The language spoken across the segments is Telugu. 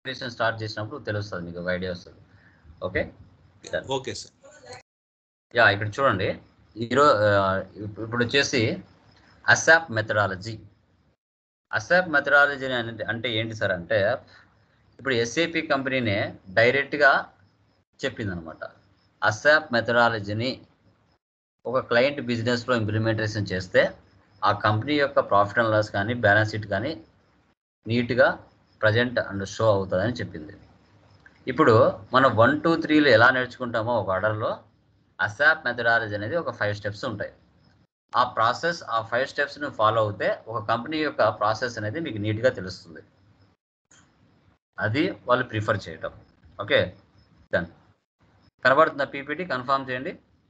కాన్ఫిగరేషన్ స్టార్ట్ చేసినప్పుడు తెలుస్తుంది మీకు ఒక ఐడియా వస్తుంది ఓకే ఓకే సార్ యా ఇక్కడ చూడండి ఈరో ఇప్పుడు వచ్చేసి అసాప్ మెథడాలజీ అసాప్ మెథడాలజీ అంటే అంటే ఏంటి సార్ అంటే ఇప్పుడు ఎస్ఏపి కంపెనీనే డైరెక్ట్గా చెప్పిందనమాట అసాప్ మెథడాలజీని ఒక క్లయింట్ బిజినెస్లో ఇంప్లిమెంటేషన్ చేస్తే ఆ కంపెనీ యొక్క ప్రాఫిట్ అండ్ లాస్ కానీ బ్యాలెన్స్ షీట్ కానీ నీట్గా ప్రజెంట్ అండ్ షో అవుతుందని చెప్పింది ఇప్పుడు మనం వన్ టూ త్రీలు ఎలా నేర్చుకుంటామో ఒక ఆర్డర్లో అసాప్ మెథడాలజీ అనేది ఒక ఫైవ్ స్టెప్స్ ఉంటాయి ఆ ప్రాసెస్ ఆ ఫైవ్ స్టెప్స్ని ఫాలో అవుతే ఒక కంపెనీ యొక్క ప్రాసెస్ అనేది మీకు నీట్గా తెలుస్తుంది అది వాళ్ళు ప్రిఫర్ చేయటం ఓకే డన్ కనబడుతుందా పీపీటీ కన్ఫర్మ్ చేయండి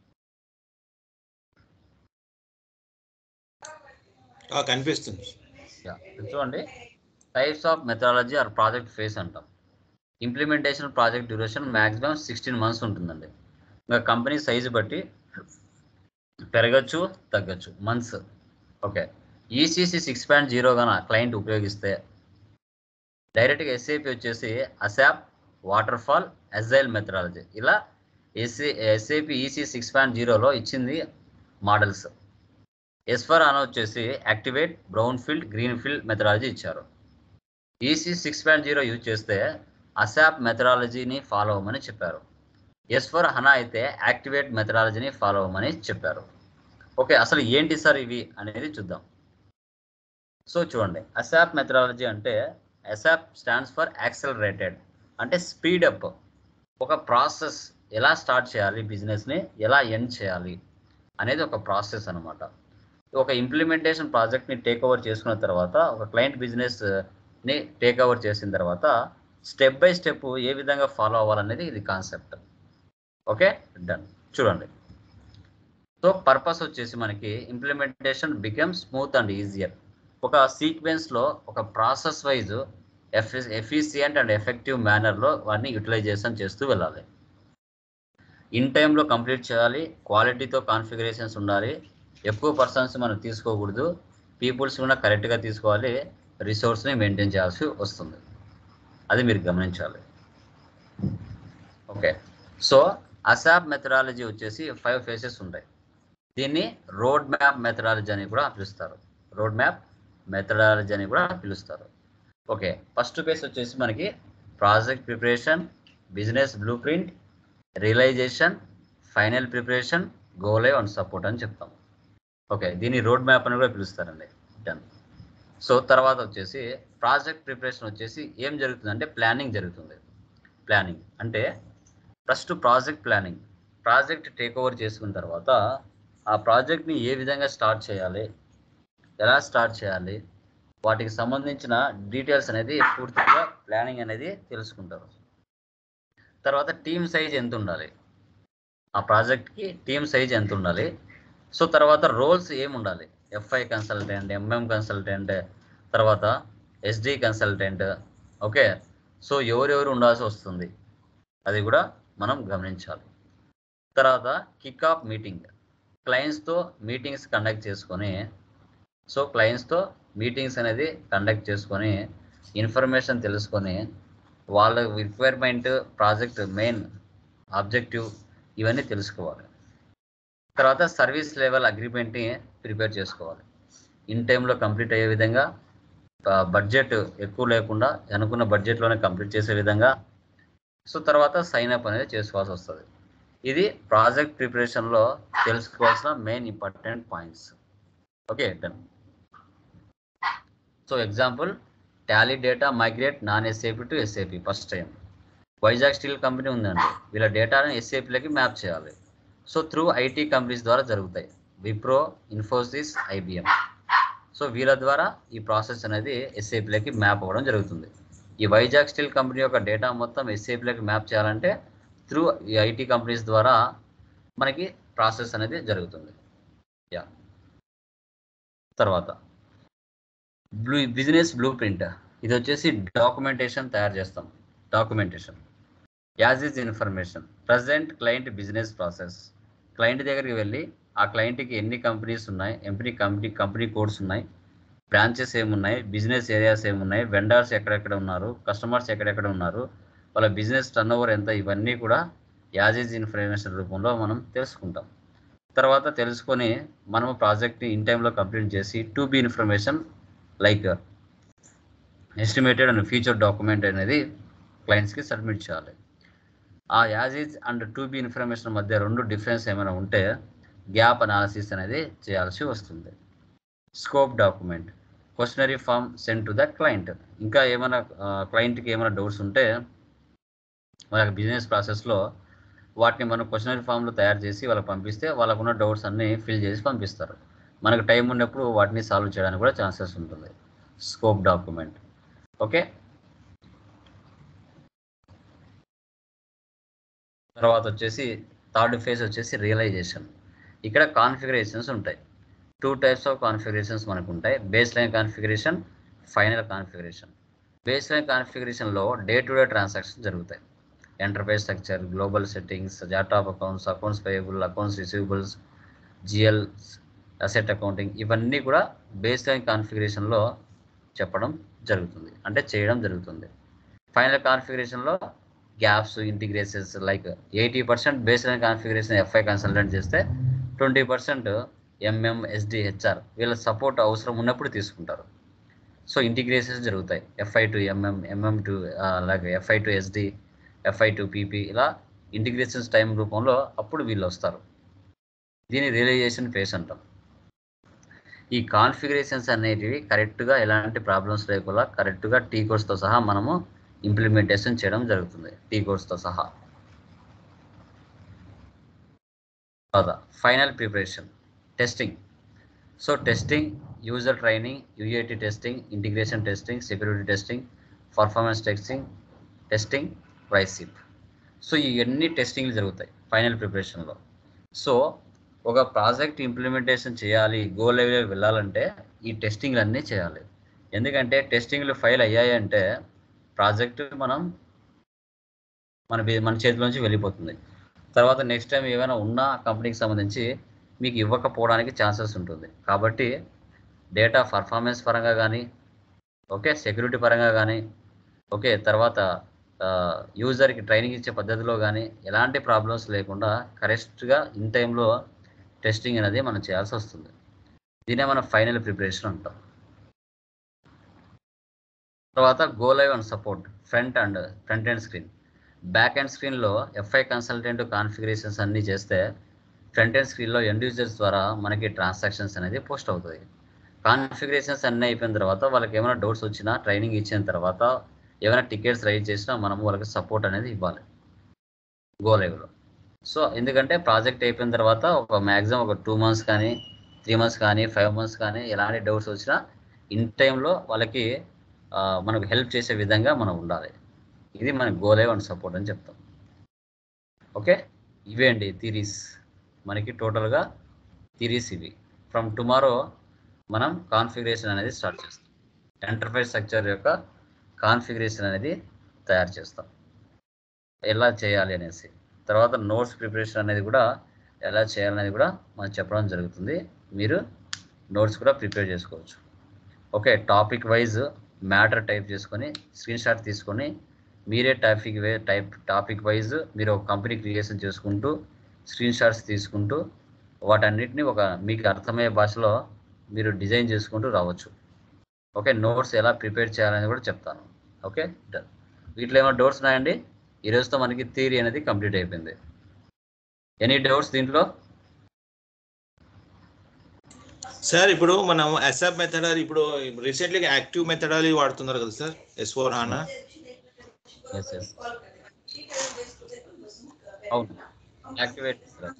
ఆ, కనిపిస్తుంది యా, ఇది చూడండి types of methodology or project phase అంటాం implementation project duration maximum sixteen months ఉంటుందండి ఇంకా కంపెనీ సైజు బట్టి పెరగచ్చు తగ్గచ్చు months okay ECC six point zero గాన క్లయింట్ ఉపయోగిస్తే డైరెక్ట్గా ఎస్ఏపి వచ్చేసి ASAP waterfall agile methodology ఇలా S A SAP EC six point జీరోలో ఇచ్చింది మోడల్స్ ఎస్ఫర్ అని వచ్చేసి activate brownfield greenfield methodology ఇచ్చారు EC six point zero use చేస్తే అసాప్ మెథడాలజీని ఫాలో అవ్వమని చెప్పారు ఎస్ ఫర్ హనా అయితే యాక్టివేట్ మెథడాలజీని ఫాలో అవ్వమని చెప్పారు ఓకే అసలు ఏంటి సార్ ఇవి అనేది చూద్దాం సో చూడండి అసాప్ మెథడాలజీ అంటే అసాప్ స్టాండ్స్ ఫర్ యాక్సలరేటెడ్ అంటే స్పీడప్ ఒక ప్రాసెస్ ఎలా స్టార్ట్ చేయాలి బిజినెస్ని ఎలా ఎండ్ చేయాలి అనేది ఒక ప్రాసెస్ అనమాట ఒక ఇంప్లిమెంటేషన్ ప్రాజెక్ట్ని టేక్ ఓవర్ చేసుకున్న తర్వాత ఒక క్లయింట్ బిజినెస్ని టేక్ ఓవర్ చేసిన తర్వాత స్టెప్ బై స్టెప్ ఏ విధంగా ఫాలో అవ్వాలనేది ఇది కాన్సెప్ట్ ఓకే డన్ చూడండి సో పర్పస్ వచ్చేసి మనకి implementation become smooth and easier ఒక సీక్వెన్స్లో ఒక ప్రాసెస్ వైజ్ ఎఫి ఎఫిషియంట్ అండ్ ఎఫెక్టివ్ మేనర్లో వాటిని యూటిలైజేషన్ చేస్తూ వెళ్ళాలి ఇన్ టైంలో కంప్లీట్ చేయాలి క్వాలిటీతో కాన్ఫిగరేషన్స్ ఉండాలి ఎక్కువ పర్సన్స్ మనం తీసుకోకూడదు పీపుల్స్ కూడా కరెక్ట్గా తీసుకోవాలి రిసోర్స్ని మెయింటైన్ చేయాల్సి వస్తుంది అది మీరు గమనించాలి ఓకే సో అసాప్ మెథడాలజీ వచ్చేసి ఫైవ్ ఫేసెస్ ఉంటాయి దీన్ని రోడ్ మ్యాప్ మెథడాలజీ అని కూడా పిలుస్తారు రోడ్ మ్యాప్ మెథడాలజీ అని కూడా పిలుస్తారు ఓకే ఫస్ట్ ఫేస్ వచ్చేసి మనకి project preparation business blueprint realization final preparation go live and support అని చెప్తాం ఓకే దీన్ని రోడ్ మ్యాప్ అని కూడా పిలుస్తారండి డన్ సో తర్వాత వచ్చేసి ప్రాజెక్ట్ ప్రిపరేషన్ వచ్చేసి ఏం జరుగుతుందంటే ప్లానింగ్ జరుగుతుంది ప్లానింగ్ అంటే first project planning project take over చేసుకున్న తర్వాత ఆ ప్రాజెక్ట్ని ఏ విధంగా స్టార్ట్ చేయాలి ఎలా స్టార్ట్ చేయాలి వాటికి సంబంధించిన డీటెయిల్స్ అనేది పూర్తిగా ప్లానింగ్ అనేది తెలుసుకుంటారు తర్వాత టీమ్ సైజ్ ఎంత ఉండాలి ఆ ప్రాజెక్ట్కి టీమ్ సైజ్ ఎంత ఉండాలి సో తర్వాత రోల్స్ ఏమి ఉండాలి ఎఫ్ఐ కన్సల్టెంట్ ఎంఎం కన్సల్టెంట్ తర్వాత ఎస్డి కన్సల్టెంట్ ఓకే సో ఎవరెవరు ఉండాల్సి వస్తుంది అది కూడా మనం గమనించాలి తర్వాత కిక్ ఆఫ్ మీటింగ్ క్లయింట్స్తో మీటింగ్స్ కండక్ట్ చేసుకొని సో క్లయింట్స్తో మీటింగ్స్ అనేది కండక్ట్ చేసుకొని ఇన్ఫర్మేషన్ తెలుసుకొని వాళ్ళ రిక్వైర్మెంట్ ప్రాజెక్ట్ మెయిన్ ఆబ్జెక్టివ్ ఇవన్నీ తెలుసుకోవాలి తర్వాత సర్వీస్ లెవెల్ అగ్రిమెంట్ని ప్రిపేర్ చేసుకోవాలి ఇన్ టైంలో కంప్లీట్ అయ్యే విధంగా బడ్జెట్ ఎక్కువ లేకుండా అనుకున్న బడ్జెట్లోనే కంప్లీట్ చేసే విధంగా సో తర్వాత సైన్ అప్ అనేది చేసుకోవాల్సి వస్తుంది ఇది ప్రాజెక్ట్ ప్రిపరేషన్లో తెలుసుకోవాల్సిన main important points okay done so example Tally data migrate non SAP to SAP first time Vizag steel company ఉందండి వీళ్ళ డేటాను ఎస్ఏపీలకి మ్యాప్ చేయాలి సో త్రూ ఐటీ కంపెనీస్ ద్వారా జరుగుతాయి విప్రో ఇన్ఫోసిస్ ఐబిఎం సో వీళ్ళ ద్వారా ఈ ప్రాసెస్ అనేది ఎస్ఏపీలకి మ్యాప్ అవ్వడం జరుగుతుంది ఈ వైజాగ్ స్టీల్ కంపెనీ యొక్క డేటా మొత్తం ఎస్ఏపీలకి మ్యాప్ చేయాలంటే త్రూ ఈ ఐటీ కంపెనీస్ ద్వారా మనకి ప్రాసెస్ అనేది జరుగుతుంది యా తర్వాత బ్లూ బిజినెస్ బ్లూ ప్రింట్ ఇది వచ్చేసి డాక్యుమెంటేషన్ తయారు చేస్తాం documentation as is information present client business process client దగ్గరికి వెళ్ళి ఆ క్లయింట్కి ఎన్ని కంపెనీస్ ఉన్నాయి ఎన్ని కంపెనీ కంపెనీ కోడ్స్ ఉన్నాయి బ్రాంచెస్ ఏమున్నాయి బిజినెస్ ఏరియాస్ ఏమున్నాయి వెండర్స్ ఎక్కడెక్కడ ఉన్నారు కస్టమర్స్ ఎక్కడెక్కడ ఉన్నారు వాళ్ళ బిజినెస్ టర్న్ ఓవర్ ఎంత ఇవన్నీ కూడా యాజేజ్ ఇన్ఫర్మేషన్ రూపంలో మనం తెలుసుకుంటాం తర్వాత తెలుసుకొని మనము ప్రాజెక్ట్ని ఇన్ టైంలో కంప్లీట్ చేసి to be information like estimated and future document అనేది క్లయింట్స్కి సబ్మిట్ చేయాలి ఆ as is and to be information మధ్య రెండు డిఫరెన్స్ ఏమైనా ఉంటే గ్యాప్ అనాలిసిస్ అనేది చేయాల్సి వస్తుంది scope document questionnaire form send to the client ఇంకా ఏమైనా క్లయింట్కి ఏమైనా డౌట్స్ ఉంటే వాళ్ళ బిజినెస్ ప్రాసెస్లో వాటిని మనం క్వశ్చనరీ ఫామ్లో తయారు చేసి వాళ్ళకి పంపిస్తే వాళ్ళకున్న డౌట్స్ అన్నీ ఫిల్ చేసి పంపిస్తారు మనకు టైం ఉన్నప్పుడు వాటిని సాల్వ్ చేయడానికి కూడా ఛాన్సెస్ ఉంటుంది స్కోప్ డాక్యుమెంట్ ఓకే తర్వాత వచ్చేసి థర్డ్ ఫేజ్ వచ్చేసి రియలైజేషన్ ఇక్కడ కాన్ఫిగరేషన్స్ ఉంటాయి టూ టైప్స్ ఆఫ్ కాన్ఫిగరేషన్స్ మనకు ఉంటాయి baseline configuration final configuration baseline కాన్ఫిగరేషన్లో డే టు డే ట్రాన్సాక్షన్ జరుగుతాయి enterprise structure global settings chart of accounts accounts payable accounts receivables GL asset accounting ఇవన్నీ కూడా బేస్ లైన్ కాన్ఫిగరేషన్లో చెప్పడం జరుగుతుంది అంటే చేయడం జరుగుతుంది ఫైనల్ కాన్ఫిగరేషన్లో gaps integrations like eighty percent baseline configuration FI consultant చేస్తే twenty percent MM SD HR వీళ్ళ సపోర్ట్ అవసరం ఉన్నప్పుడు తీసుకుంటారు సో ఇంటిగ్రేషన్స్ జరుగుతాయి FI to MM MM to అలాగే FI to SD FI to PP ఇలా ఇంటిగ్రేషన్స్ టైం రూపంలో అప్పుడు వీళ్ళు వస్తారు దీని రియలైజేషన్ ఫేస్ అంటాం ఈ కాన్ఫిగరేషన్స్ అనేటివి కరెక్ట్గా ఎలాంటి ప్రాబ్లమ్స్ లేకుండా కరెక్ట్గా టీ కోర్స్తో సహా మనము ఇంప్లిమెంటేషన్ చేయడం జరుగుతుంది టీ కోర్స్తో సహా తర్వాత final preparation testing so testing user training UAT testing integration testing security testing performance testing testing ప్రైసిప్ సో ఇవన్నీ టెస్టింగ్లు జరుగుతాయి ఫైనల్ ప్రిపరేషన్లో సో ఒక ప్రాజెక్ట్ ఇంప్లిమెంటేషన్ చేయాలి గో లెవెల్ వెళ్ళాలంటే ఈ టెస్టింగ్లు అన్నీ చేయాలి ఎందుకంటే టెస్టింగ్లు ఫైల్ అయ్యాయంటే ప్రాజెక్ట్ మనం మన బే- మన చేతిలోంచి వెళ్ళిపోతుంది తర్వాత నెక్స్ట్ టైం ఏమైనా ఉన్నా కంపెనీకి సంబంధించి మీకు ఇవ్వకపోవడానికి ఛాన్సెస్ ఉంటుంది కాబట్టి డేటా పర్ఫార్మెన్స్ పరంగా కానీ ఓకే సెక్యూరిటీ పరంగా కానీ ఓకే తర్వాత యూజర్కి ట్రైనింగ్ ఇచ్చే పద్ధతిలో కానీ ఎలాంటి ప్రాబ్లమ్స్ లేకుండా కరెక్ట్గా ఇన్ టైంలో టెస్టింగ్ అనేది మనం చేయాల్సి వస్తుంది దీనే మనం ఫైనల్ ప్రిపరేషన్ అంటాం తర్వాత go live and support front and front end screen back end స్క్రీన్లో ఎఫ్ఐ కన్సల్టెంట్ కాన్ఫిగరేషన్స్ అన్నీ చేస్తే ఫ్రంట్ ఎండ్ స్క్రీన్లో ఎండ్ యూజర్స్ ద్వారా మనకి ట్రాన్సాక్షన్స్ అనేది పోస్ట్ అవుతుంది కాన్ఫిగరేషన్స్ అన్నీ అయిపోయిన తర్వాత వాళ్ళకి ఏమైనా డౌట్స్ వచ్చినా ట్రైనింగ్ ఇచ్చిన తర్వాత ఏమైనా టికెట్స్ రైజ్ చేసినా మనము వాళ్ళకి సపోర్ట్ అనేది ఇవ్వాలి గో లైవ్లో సో ఎందుకంటే ప్రాజెక్ట్ అయిపోయిన తర్వాత ఒక మ్యాక్సిమం ఒక టూ మంత్స్ కానీ త్రీ మంత్స్ కానీ ఫైవ్ మంత్స్ కానీ ఎలాంటి డౌట్స్ వచ్చినా ఇన్ టైంలో వాళ్ళకి ఆ, మనకు హెల్ప్ చేసే విధంగా మనం ఉండాలి ఇది మన గో లైవ్ అండ్ సపోర్ట్ అని చెప్తాం ఓకే ఇవే అండి థీరీస్ మనకి టోటల్గా థీరీస్ ఇవి ఫ్రమ్ టుమారో మనం కాన్ఫిగరేషన్ అనేది స్టార్ట్ చేస్తాం ఎంటర్ప్రైజ్ స్ట్రక్చర్ యొక్క కాన్ఫిగరేషన్ అనేది తయారు చేస్తాం ఎలా చేయాలి అనేసి తర్వాత నోట్స్ ప్రిపరేషన్ అనేది కూడా ఎలా చేయాలనేది కూడా మనం చెప్పడం జరుగుతుంది మీరు నోట్స్ కూడా ప్రిపేర్ చేసుకోవచ్చు okay topic wise matter type చేసుకొని స్క్రీన్ షాట్ తీసుకొని మీరే topic way type topic wise మీరు ఒక కంపెనీ క్రియేషన్ చేసుకుంటూ స్క్రీన్ షాట్స్ తీసుకుంటూ వాటన్నిటిని ఒక మీకు అర్థమయ్యే భాషలో మీరు డిజైన్ చేసుకుంటూ రావచ్చు ఓకే నోట్స్ ఎలా ప్రిపేర్ చేయాలని కూడా చెప్తాను ఓకే డన్ వీటిలో ఏమైనా డౌట్స్ ఉన్నాయండి ఈ రోజుతో మనకి థియరీ అనేది కంప్లీట్ అయిపోయింది ఎనీ డౌట్స్ దీంట్లో సార్ ఇప్పుడు మనం ఎస్ఆప్ మెథడాలజీ ఇప్పుడు రీసెంట్లీ యాక్టివ్ మెథడాలజీ వాడుతున్నారు కదా sir S four HANA yes yes అవును యాక్టివేట్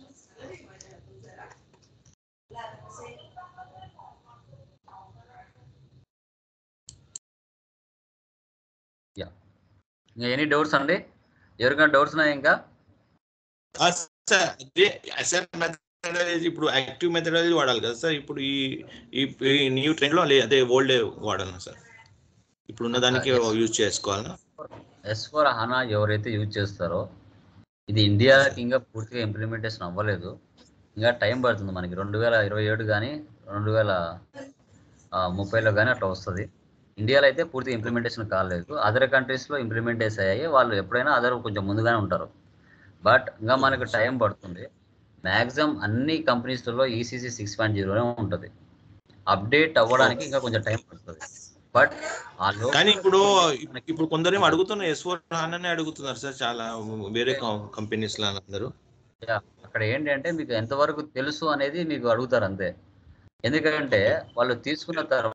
యా ఇంకా ఎనీ డౌట్స్ అండి ఎవరికైనా డౌట్స్ ఉన్నాయా ఇంకా సార్ ఎస్ఆప్ మెథడాలజీ ఇప్పుడు యాక్టివ్ మెథడాలజీ వాడాలి కదా సార్ ఇప్పుడు ఈ ఈ న్యూ ట్రెండ్ లో లే- అదే ఓల్డ్ వాడాలి సార్ ఇప్పుడు ఉన్న దానికి యూజ్ చేసుకోవాలనా ఎస్ ఫోర్ హనా ఎవరైతే యూజ్ చేస్తారో ఇది ఇండియాకి ఇంకా పూర్తిగా ఇంప్లిమెంటేషన్ అవ్వలేదు ఇంకా టైం పడుతుంది మనకి రెండు వేల ఇరవై ఏడు కానీ రెండు వేల ముప్పైలో కానీ అట్లా వస్తుంది ఇండియాలో అయితే పూర్తి ఇంప్లిమెంటేషన్ కాలేదు అదర్ కంట్రీస్లో ఇంప్లిమెంటేషన్ అయ్యాయి వాళ్ళు ఎప్పుడైనా అదర్ కొంచెం ముందుగానే ఉంటారు బట్ ఇంకా మనకు టైం పడుతుంది మ్యాక్సిమం అన్ని కంపెనీస్లలో ఈసీసీ సిక్స్ పాయింట్ జీరోనే ఉంటుంది అప్డేట్ అవ్వడానికి ఇంకా కొంచెం టైం పడుతుంది బట్ ఆ లోపు కానీ ఇప్పుడు ఇప్పుడు కొందరేమో అడుగుతున్నారు ఎస్ ఫోర్ అని అడుగుతున్నారు సార్ చాలా వేరే కంపెనీస్ లో అందరూ యా, అక్కడ ఏంటంటే మీకు ఎంతవరకు తెలుసు అనేది మీకు అడుగుతారు అంతే ఎందుకంటే వాళ్ళు తీసుకున్న తర్వాత